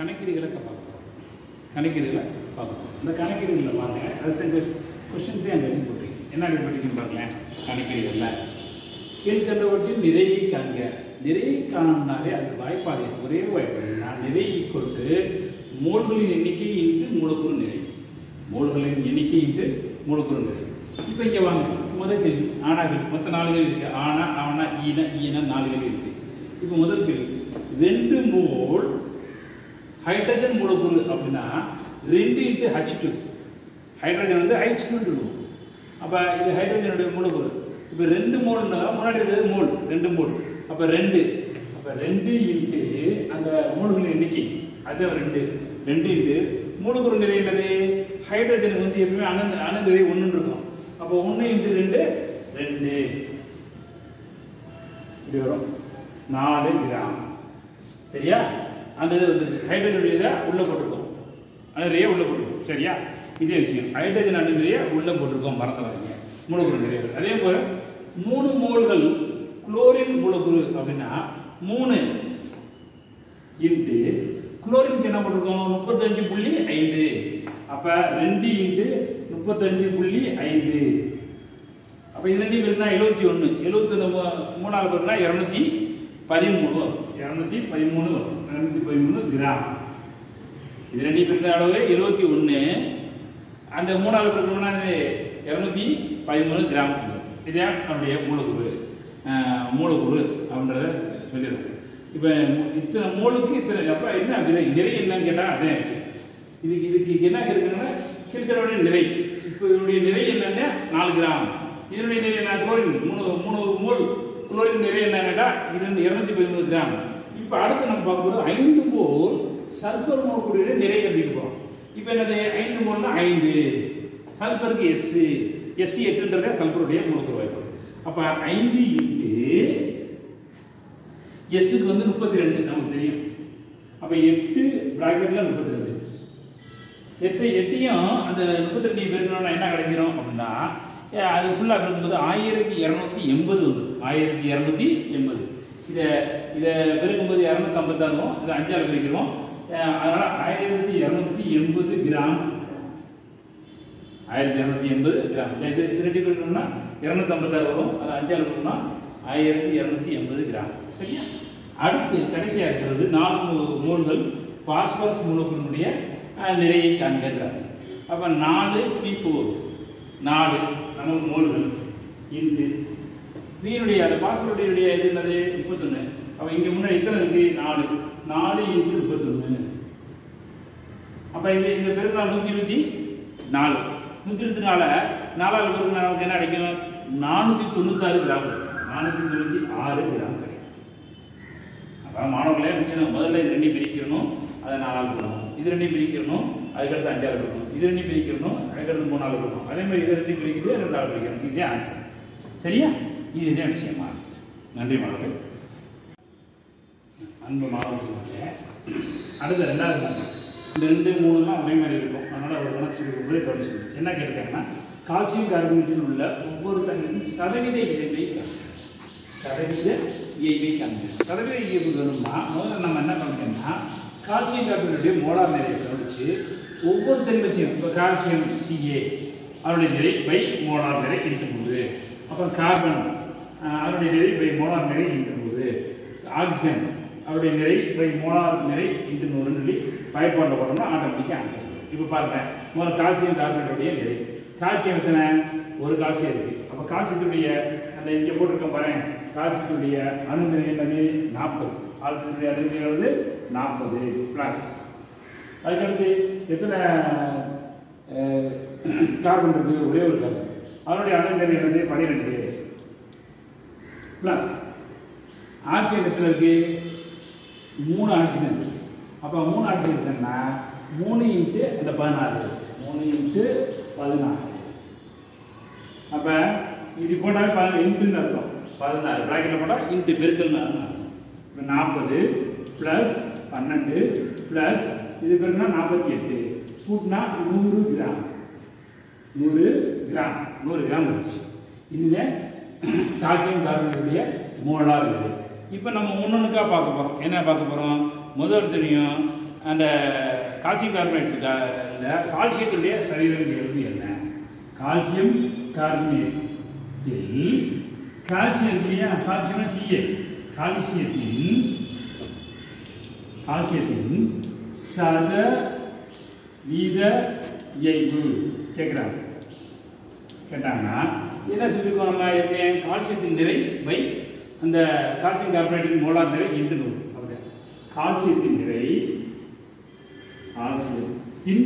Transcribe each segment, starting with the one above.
கணக்கீடுகளை பார்க்க போகிறோம் கணக்கீடுகளை பார்க்க போகிறோம் இந்த கணக்கீடுகளில் வாங்க அடுத்த இந்த கொஸ்டின் தான் அங்கே எழுதி போட்டிருக்கேன் என்ன எழுதி போட்டிருக்கீங்க பாருங்களேன் கணக்கீடுகளில் கீழ்கண்டவற்றின் நிறையை காண்க நிறையை காணணும்னாவே அதுக்கு வாய்ப்பாடு இருக்கு. ஒரே வாய்ப்பாடு நான் நிறை ஈக்குவல் மோல்களின் எண்ணிக்கை இன்ட்டு மூலக்கூறு நிறை மோல்களின் எண்ணிக்கை இன்ட்டு மூலக்கூறு நிறை இப்போ இங்கே வாங்க முதல் கேள்வி ஆனா கேள்வி மொத்த நாலு கேள்வி இருக்கு ஆனா ஆனா ஈன ஈன நாலு கேள்வி இருக்கு இப்போ முதல் கேள்வி ரெண்டு மோல் ஹைட்ரஜன் மூலக்கூறு அப்படின்னா ரெண்டு இன்ட்டு ஹச் டூ ஹைட்ரஜன் வந்து ஹைச் டூன்னு சொல்லுவோம் அப்போ இது ஹைட்ரஜனுடைய மூலக்கூறு இப்போ ரெண்டு மோல்னா முன்னாடி இருக்கிறது மோல் ரெண்டு மோல் அப்போ ரெண்டு அப்போ ரெண்டு இன்ட்டு அந்த மூலங்களின் எண்ணிக்கை அது ரெண்டு ரெண்டு இன்ட்டு மூலக்கூறு நிறை என்னது ஹைட்ரஜனுக்கு வந்து எப்பவுமே அணு அணு நிறை ஒன்றுன்னு இருக்கும் அப்போ ஒன்று இன்ட்டு ரெண்டு ரெண்டு இப்படி வரும் நாலு கிராம் சரியா அந்த இது வந்து ஹைட்ரஜனுடைய இதை உள்ளே போட்டிருக்கோம் அது நிறைய உள்ளே போட்டிருக்கோம் சரியா இதே விஷயம் ஹைட்ரஜன் அணு நிறைய உள்ளே போட்டிருக்கோம் மரத்தில் மூலக்கூறு நிறைய இருக்கு. அதே போல் மூணு மோல்கள் குளோரின் மூலக்கூறு அப்படின்னா மூணு இன்ட்டு குளோரினுக்கு என்ன பண்ணிருக்கோம் முப்பத்தஞ்சு புள்ளி ஐந்து அப்போ ரெண்டு இன்ட்டு முப்பத்தஞ்சு புள்ளி ஐந்து அப்போ இது ரெண்டு பேருனா எழுபத்தி ஒன்று எழுபத்தி மூணாவது பேருனா இரநூத்தி பதிமூணு வரும் இரநூத்தி பதிமூணு வரும் இரநூத்தி பதிமூணு கிராம் இது ரெண்டு பேருக்கு அளவு எழுபத்தி ஒன்று அந்த மூணாவது பேருக்குனா இரநூத்தி பதிமூணு கிராம் இதுதான் நம்முடைய மூலக்கூறு ஆஹ், மூலக்கூறு அப்படின்றத சொல்லிடுறேன் இப்போ இத்தனை மூலுக்கு இத்தனை அப்போ என்ன விலை நிறை என்னன்னு கேட்டால் அதே விஷயம் இதுக்கு இதுக்கு என்ன இருக்குன்னா கீழ்கரோட நிறை இப்போ இதனுடைய நிறை என்னன்னா நாலு கிராம் இதனுடைய நிறை என்ன குளோரின் மூணு மூணு மோல் குளோரின் நிறை என்ன கேட்டால் இது இரநூத்தி பதிமூணு கிராம் இப்போ அடுத்து நம்ம பார்க்கும்போது ஐந்து மோல் சல்பர் மோல்குடைய நிறை கண்டிட்டு போகிறோம் இப்போ என்னது ஐந்து மோல்னா ஐந்து சல்பருக்கு எஸ் எஸ்சி எட்டுன்றதே சல்பருடைய மூலக்கூறு வாய்ப்பு அப்போ ஐந்து இன்ட்டு எஸ்ஸுக்கு வந்து முப்பத்தி ரெண்டு நமக்கு தெரியும் அப்போ எட்டு ப்ராக்கெட்டில் முப்பத்தி ரெண்டு எட்டு எட்டையும் அந்த முப்பத்தி ரெண்டு பெருக்கணும்னா என்ன கிடைக்கிறோம் அப்படின்னா ஏ, அது ஃபுல்லாக பெருக்கும்போது ஆயிரத்தி இரநூத்தி எண்பது வந்து ஆயிரத்தி இரநூத்தி எண்பது இதை இதை பெருக்கும்போது இரநூத்தம்பத்தாறு வரும் இதை அஞ்சால் பெருக்கிறோம் அதனால் ஆயிரத்தி இரநூத்தி எண்பது கிராம் ஆயிரத்தி இரநூத்தி எண்பது கிராம் இந்த இது இது ரெண்டு பெருக்கணும்னா இரநூத்தம்பத்தாறு வரும் அது அஞ்சால் பெருக்கணும்னா ஆயிரத்தி இரநூத்தி எண்பது கிராம் சரியா அடுத்து கடைசியாக இருக்கிறது நாலு மூ- மூல்கள் பாஸ்பரஸ் மூலக்கூறினுடைய அஹ், நிறையை காண்கிறார் அப்போ நாலு பி ஃபோர் நாலு நமக்கு மூல்கள் இன்ட்டு வீனுடைய அந்த பாஸ்பரனுடைய இது என்னது முப்பத்தொன்று அப்போ இங்கே முன்னாடி எத்தனை இருக்கு நாலு நாலு இன்ட்டு முப்பத்தொன்று அப்போ இது இந்த பெருக்கா நூற்றி இருபத்தி நாலு நூற்றி இருபத்தி நாலு நாலாவது பெருக்கு நமக்கு என்ன கிடைக்கும் நானூற்றி தொண்ணூத்தாறு கிராம் கிடைக்கும். நானூற்றி தொண்ணூற்றி ஆறு கிராம் கிடைக்கும் அப்போ மாணவர்களே என்ன செய்யணும்? முதல்ல இது ரெண்டையும் பிரிக்கணும் அதை நாலாவது போடணும் இது ரெண்டையும் பிரிக்கணும் அதுக்கடுத்து அஞ்சாவது போடணும் இது ரெண்டையும் பிரிக்கணும் அதுக்கடுத்து மூணாவது போடணும் அதே மாதிரி இது ரெண்டையும் பிரிக்கிறது ரெண்டாவது பிரிக்கணும் இதுதான் ஆன்சர் சரியா இதுதான் விஷயமா நன்றி மாணவர்களே அன்பு மாணவர்களே அடுத்த ரெண்டாவது நாள் இந்த ரெண்டு மூணுலாம் ஒரே மாதிரி இருக்கும் அதனால் ஒரு கணக்கு சொல்லி ஒரே கவனிச்சு என்ன கேட்டிருக்காங்கன்னா கால்சியம் கார்பனேட்டில் உள்ள ஒவ்வொரு தண்ணியும் சதவீத இயல்பை காண்க சதவீத இயல்பை காண்க சதவீத இயல்பு வேணும்னா முதல்ல நம்ம என்ன பண்ணுறோம்னா கால்சியம் கார்பனேட்டுடைய மோலார் நிறையை கவனிச்சு ஒவ்வொரு தனிமத்தையும் இப்போ கால்சியம் சிஏ அதனுடைய நிறை பை மோலார் நிறை இருக்கும்போது அப்புறம் கார்பன் ஆஹ், அதனுடைய நிறை பை மோலார் நிறை இருக்கும்போது ஆக்சிஜன் அவருடைய நிறை பை மோலார் நிறை இன்ட்டு நூறுன்னு சொல்லி பயன்பாட்டில் போட்டோம்னா ஆட்டோமேட்டிக்காக ஆன்சர் இப்போ பாருங்க முதல்ல கால்சியம் கார்பனேட்டுடைய நிறை கால்சியம் எத்தனை ஒரு கால்சியம் இருக்குது அப்போ கால்சியத்துடைய அந்த இங்கே போட்டிருக்கோம் பாருங்க கால்சியத்துடைய அணு நிறை என்னது நாற்பது கால்சியத்துடைய அணு நிறை வந்து நாற்பது ப்ளஸ் அதுக்கடுத்து எத்தனை அஹ், கார்பன் இருக்குது ஒரே ஒரு கார்பன் அதனுடைய அணு நிறை என்னது பன்னிரெண்டு ப்ளஸ் ஆக்சிஜன் எத்தனை இருக்கு மூணு ஆக்சிஜன் அப்போ மூணு ஆக்சிஜன்னா மூணு இன்ட்டு அந்த பதினாறு மூணு இன்ட்டு பதினாறு அப்போ இது போட்டால் ப இன்ட்டுன்னு அர்த்தம் பதினாறு ப்ராக்கெட்டில் போட்டால் இன்ட்டு பெருக்கல்னு அர்த்தம் இப்போ நாற்பது ப்ளஸ் பன்னெண்டு ப்ளஸ் இது பேருனா நாற்பத்தி எட்டு கூட்டினா நூறு கிராம் நூறு கிராம் நூறு கிராம் வந்துச்சு இதுதான் கால்சியம் கார்பனேட்டுடைய மோலார் விலை இப்போ நம்ம ஒன்னொன்றுக்கா பார்க்க போகிறோம் என்ன பார்க்க போகிறோம் முதல் தெரியும் அந்த கால்சியம் கார்பனேட் கால்சியத்தினுடைய சதவீதம் எழுதி என்ன கால்சியம் கார்பனேட்டில் கால்சியம் இல்லையா கால்சியம்னா சிஏ கால்சியத்தின் கால்சியத்தின் சத வீத இயைபு கேட்குறாங்க கேட்டாங்கன்னா என்ன சொல்லியிருக்கோம் நம்ம ஏற்கனவே கால்சியத்தின் நிறை பை அந்த கால்சியம் கார்பனேட்டின் மோலார் நிறை இன்று நூறு அப்படிதான் கால்சியத்தின் நிறை கால்சியத்தின்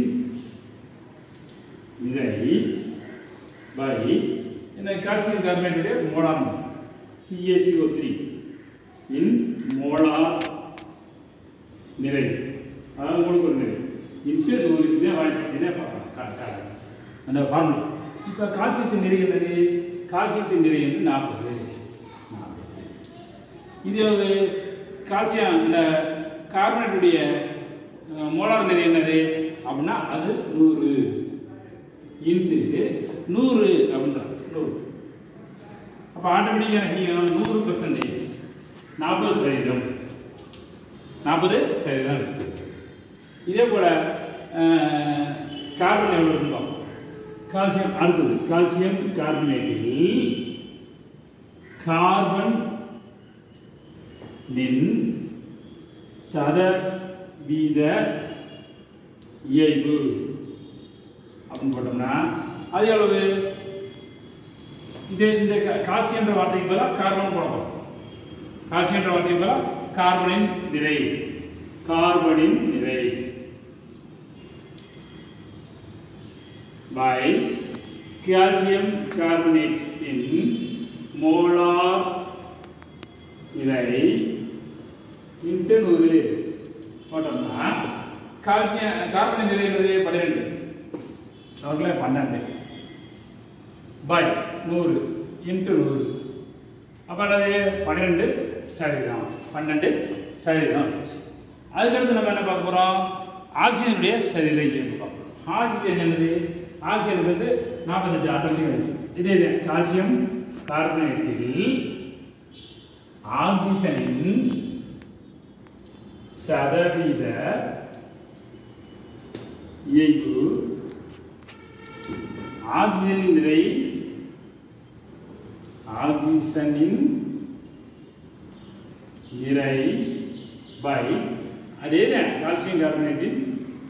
நிறை பை என்ன கால்சியம் கார்பனேட்டுடைய molar C A C O three in molar நிறை அதாவது உங்களுக்கு ஒரு நிறை இன்ட்டு நூறு இதுதான் வாங்கிட்டீங்கன்னா கா- கா- அந்த ஃபார்முலா இப்போ கால்சியத்தின் நிறை என்னது கால்சியத்தின் நிறை வந்து நாற்பது இது ஒரு கால்சியம் இந்த கார்பனேட்டுடைய அஹ், மோலார் நிறை என்னது அப்படின்னா அது நூறு இன்ட்டு நூறு அப்படின்றாங்க நூறு அப்போ ஆட்டோமேட்டிக்காக என்ன செய்யும் நூறு பெர்சன்டேஜ் நாற்பது சதவீதம் நாற்பது சதவீதம் இருக்கு இதே போல் கார்பன் எவ்வளோ இருக்குன்னு பார்ப்போம் கால்சியம் அடுத்தது கால்சியம் கார்பனேட்டில் கார்பன் நின் சதவீத இயல்பு அப்படின்னு போட்டோம்னா அது எவ்வளவு இது இந்த கா- கால்சியம்ன்ற வார்த்தைக்கு பதிலாக கார்பன் போடப்போம் கால்சியம்ன்ற வார்த்தைக்கு பதிலாக கார்பனின் நிறை கார்பனின் நிறை by calcium carbonate in molar நிலை இன்ட்டு நூறு போட்டோம்னா கால்சியம் கார்பன் நிலை என்னது பன்னிரெண்டு டோட்டலாக பன்னெண்டு பை நூறு இன்ட்டு நூறு அப்போ என்னது பன்னிரெண்டு சதவீதம் பன்னெண்டு சதவீதம் வந்துச்சு. அதுக்கடுத்து நம்ம என்ன பார்க்க போகிறோம் ஆக்சிஜனுடைய சதவீதம் இயல்பு பார்க்க போகிறோம் ஆக்சிஜன் என்னது ஆக்சிஜன் வந்து நாற்பத்தெட்டு ஆட்டோமேட்டிக் வந்துச்சு இதே இது கால்சியம் கார்பனேட்டில் ஆக்சிஜனின் சதவீத இயல்பு ஆக்சிஜனின் நிறை ஆக்சிஜனின் நிறை பை அதே தான் கால்சியம் கார்பனேட்டின்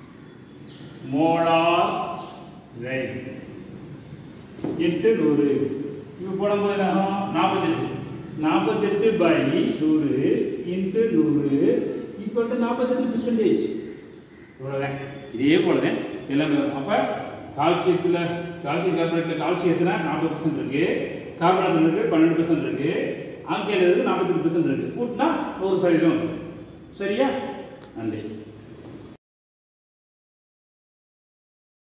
மோலார் நிறை எட்டு நூறு இப்போ போடும்போது என்ன ஆகும் நாற்பத்தெட்டு நாற்பத்தெட்டு பை நூறு இன்ட்டு நூறு ஈக்குவல் நாற்பத்தெட்டு பெர்சன்டேஜ் இவ்வளோதான் இதே போல தான் எல்லாமே அப்போ கால்சியத்தில் கால்சியம் கார்பனேட்டில் கால்சியத்தில் நாற்பது பர்சன்ட் இருக்கு கார்பனேட்டில் இருக்கு பன்னெண்டு பர்சன்ட் இருக்கு ஆக்சிஜன் இருக்கு நாற்பத்தெட்டு பர்சன்ட் இருக்கு கூட்டினா நூறு சதவீதம் வந்துடும் சரியா நன்றி